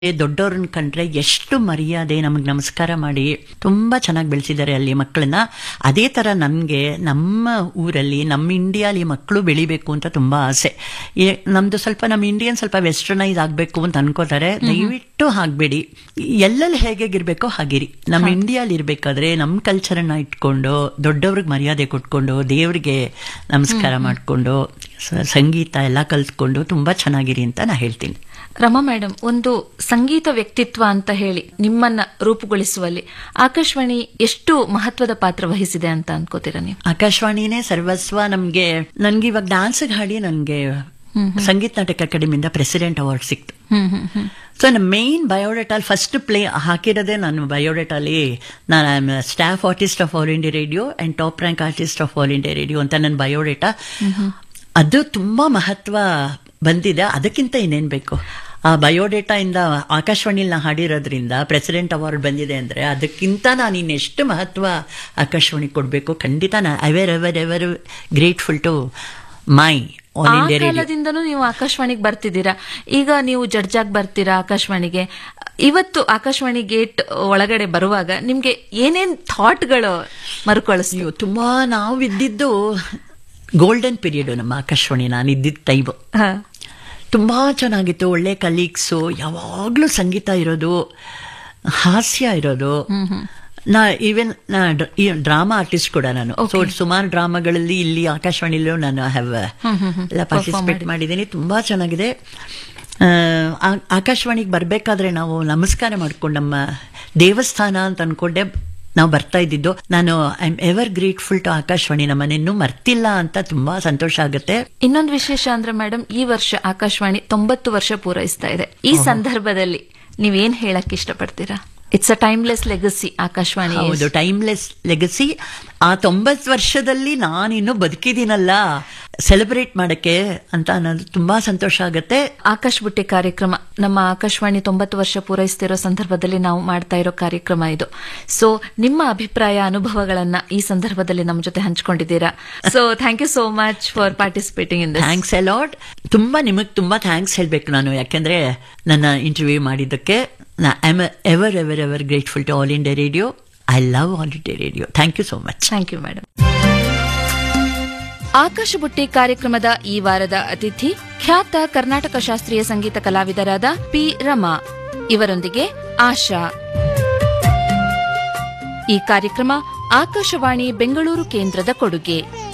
ದೊಡ್ಡವ್ರನ್ನ ಕಂಡ್ರೆ ಎಷ್ಟು ಮರ್ಯಾದೆ ನಮಗೆ ನಮಸ್ಕಾರ ಮಾಡಿ ತುಂಬಾ ಚೆನ್ನಾಗಿ ಬೆಳೆಸಿದ್ದಾರೆ ಅಲ್ಲಿ ಮಕ್ಕಳನ್ನ ಅದೇ ತರ ನಮ್ಗೆ ನಮ್ಮ ಊರಲ್ಲಿ ನಮ್ಮ ಇಂಡಿಯಾಲಿ ಮಕ್ಕಳು ಬೆಳಿಬೇಕು ಅಂತ ತುಂಬಾ ಆಸೆ ಏ- ನಮ್ದು ಸ್ವಲ್ಪ ನಮ್ಮ ಇಂಡಿಯನ್ ಸ್ವಲ್ಪ ವೆಸ್ಟರ್ನೈಸ್ ಆಗ್ಬೇಕು ಅಂತ ಅನ್ಕೋತಾರೆ ದಯವಿಟ್ಟು ಹಾಕ್ಬೇಡಿ ಎಲ್ಲೆಲ್ಲಿ ಹೇಗಿರ್ಬೇಕೋ ಹಾಗಿರಿ ನಮ್ಮ ಇಂಡಿಯಾಲಿ ಇರ್ಬೇಕಾದ್ರೆ ನಮ್ಮ ಕಲ್ಚರನ್ನ ಇಟ್ಕೊಂಡು ದೊಡ್ಡವ್ರಿಗೆ ಮರ್ಯಾದೆ ಕೊಟ್ಕೊಂಡು ದೇವ್ರಿಗೆ ನಮಸ್ಕಾರ ಮಾಡ್ಕೊಂಡು ಸ- ಸಂಗೀತ ಎಲ್ಲ ಕಲ್ತ್ಕೊಂಡು ತುಂಬಾ ಚೆನ್ನಾಗಿರಿ ಅಂತ ನಾ ಹೇಳ್ತೀನಿ ರಮಾ ಮೇಡಮ್ ಒಂದು ಸಂಗೀತ ವ್ಯಕ್ತಿತ್ವ ಅಂತ ಹೇಳಿ ನಿಮ್ಮನ್ನ ರೂಪುಗೊಳಿಸುವಲ್ಲಿ ಆಕಾಶವಾಣಿ ಎಷ್ಟು ಮಹತ್ವದ ಪಾತ್ರ ವಹಿಸಿದೆ ಅಂತ ಅನ್ಕೋತೀರಾ ನೀವು ಆಕಾಶವಾಣಿನೇ ಸರ್ವಸ್ವ ನಮ್ಗೆ ನನ್ಗೆ ಇವಾಗ ಡಾನ್ಸ್ ಹಾಡಿ ನನ್ಗೆ ಸಂಗೀತ ನಾಟಕ ಅಕಾಡೆಮಿಯಿಂದ ಪ್ರೆಸಿಡೆಂಟ್ ಅವಾರ್ಡ್ ಸಿಕ್ತು ಹ್ಮ್ ಹ್ಮ್ ಹ್ಮ್ ಸೊ ನಮ್ಮ ಮೇನ್ ಬಯೋಡೇಟಾಲ್ ಫಸ್ಟ್ ಪ್ಲೇ ಹಾಕಿರೋದೇ ನಾನು ಬಯೋಡೇಟಾಲಿ ನಾನು staff artist of All India Radio and top rank artist of All India Radio ಅಂತ ನನ್ನ ಬಯೋಡೇಟಾ ಅದು ತುಂಬಾ ಮಹತ್ವ ಬಂದಿದೆ ಅದಕ್ಕಿಂತ ಇನ್ನೇನ್ ಬೇಕು ಆ ಬಯೋಡೇಟಾ ಇಂದ ಆಕಾಶವಾಣಿಲಿ ನಾ ಹಾಡಿರೋದ್ರಿಂದ ಪ್ರೆಸಿಡೆಂಟ್ ಅವಾರ್ಡ್ ಬಂದಿದೆ ಅಂದ್ರೆ ಅದಕ್ಕಿಂತ ನಾನು ಇನ್ನೆಷ್ಟು ಮಹತ್ವ ಆಕಾಶವಾಣಿ ಕೊಡಬೇಕು ಖಂಡಿತ ನಾ ever ever ever grateful to my all uh India radio ಕಾಲದಿಂದನೂ ನೀವು ಆಕಾಶವಾಣಿಗೆ ಬರ್ತಿದ್ದೀರಾ ಈಗ ನೀವು ಜಡ್ಜಾಗಿ ಬರ್ತೀರಾ ಆಕಾಶವಾಣಿಗೆ ಇವತ್ತು ಆಕಾಶವಾಣಿ ಗೇಟ್ ಒಳಗಡೆ ಬರುವಾಗ ನಿಮ್ಗೆ ಏನೇನ್ ಥಾಟ್ಗಳು ಮರುಕಳಿಸ್ತೀವಿ ಅಯ್ಯೋ ತುಂಬಾ ನಾವು ಇದ್ದಿದ್ದು ಗೋಲ್ಡನ್ ಪೀರಿಯಡ್ ನಮ್ಮ ಆಕಾಶವಾಣಿ ನಾನು ಇದ್ದಿದ್ದ ಟೈಮು ತುಂಬಾ ಚೆನ್ನಾಗಿತ್ತು ಒಳ್ಳೆ ಕಲೀಗ್ಸು ಯಾವಾಗ್ಲೂ ಸಂಗೀತ ಇರೋದು ಹಾಸ್ಯ ಇರೋದು ನಾ ಈವನ್ ನಾ ಡ್ರಾಮಾ ಆರ್ಟಿಸ್ಟ್ ಕೂಡ ನಾನು ಸೊ ಸುಮಾರು ಡ್ರಾಮಾಗಳಲ್ಲಿ ಇಲ್ಲಿ ಆಕಾಶವಾಣಿಲೂ ನಾನು ಹ್ಯಾವ್ ಎಲ್ಲ ಪಾರ್ಟಿಸಿಪೇಟ್ ಮಾಡಿದ್ದೀನಿ ತುಂಬಾ ಚೆನ್ನಾಗಿದೆ ಆ, ಆ- ಆಕಾಶವಾಣಿಗೆ ಬರಬೇಕಾದ್ರೆ ನಾವು ನಮಸ್ಕಾರ ಮಾಡ್ಕೊಂಡು ನಮ್ಮ ದೇವಸ್ಥಾನ ಅಂತ ಅನ್ಕೊಂಡೆ ನಾವು ಬರ್ತಾ ಇದ್ದಿದ್ದು ನಾನು I am ever grateful to Akashvani ನಮ್ಮನ್ನಿನ್ನೂ ಮರ್ತಿಲ್ಲ ಅಂತ ತುಂಬಾ ಸಂತೋಷ ಆಗುತ್ತೆ ಇನ್ನೊಂದು ವಿಶೇಷ ಅಂದ್ರೆ ಮೇಡಮ್ ಈ ವರ್ಷ ಆಕಾಶವಾಣಿ ತೊಂಬತ್ತು ವರ್ಷ ಪೂರೈಸ್ತಾ ಇದೆ ಈ ಸಂದರ್ಭದಲ್ಲಿ ನೀವೇನ್ ಹೇಳಕ್ ಇಷ್ಟಪಡ್ತೀರಾ it's a timeless legacy Akashvani is. ಹೌದು ಟೈಮ್ಲೆಸ್ ಲೆಗಸಿ ಆ ತೊಂಬತ್ತು ವರ್ಷದಲ್ಲಿ ನಾನಿನ್ನು ಬದುಕಿದ್ದೀನಲ್ಲ ಸೆಲೆಬ್ರೇಟ್ ಮಾಡಕ್ಕೆ ಅಂತ ಅನ್ನೋದು ತುಂಬಾ ಸಂತೋಷ ಆಗುತ್ತೆ ಆಕಾಶ್ ಬುಟ್ಟಿ ಕಾರ್ಯಕ್ರಮ ನಮ್ಮ ಆಕಾಶವಾಣಿ ತೊಂಬತ್ತು ವರ್ಷ ಪೂರೈಸ್ತಿರೋ ಸಂದರ್ಭದಲ್ಲಿ ನಾವು ಮಾಡ್ತಾ ಇರೋ ಕಾರ್ಯಕ್ರಮ ಇದು ಸೊ ನಿಮ್ಮ ಅಭಿಪ್ರಾಯ ಅನುಭವಗಳನ್ನ ಈ ಸಂದರ್ಭದಲ್ಲಿ ನಮ್ಮ ಜೊತೆ ಹಂಚ್ಕೊಂಡಿದ್ದೀರಾ so thank you so much for participating in this thanks a lot ತುಂಬಾ ನಿಮಗ್ ತುಂಬಾ ಥ್ಯಾಂಕ್ಸ್ ಹೇಳ್ಬೇಕು ನಾನು ಯಾಕೆಂದ್ರೆ ನನ್ನ ಇಂಟರ್ವ್ಯೂ ಮಾಡಿದ್ದಕ್ಕೆ I am ever ever ever grateful to All India Radio I love All India Radio thank you so much thank you madam ಆಕಾಶ ಬುಟ್ಟಿ ಕಾರ್ಯಕ್ರಮದ ಈ ವಾರದ ಅತಿಥಿ ಖ್ಯಾತ ಕರ್ನಾಟಕ ಶಾಸ್ತ್ರೀಯ ಸಂಗೀತ ಕಲಾವಿದರಾದ ಪಿ ರಮಾ ಇವರೊಂದಿಗೆ ಆಶಾ ಈ ಕಾರ್ಯಕ್ರಮ ಆಕಾಶವಾಣಿ ಬೆಂಗಳೂರು ಕೇಂದ್ರದ ಕೊಡುಗೆ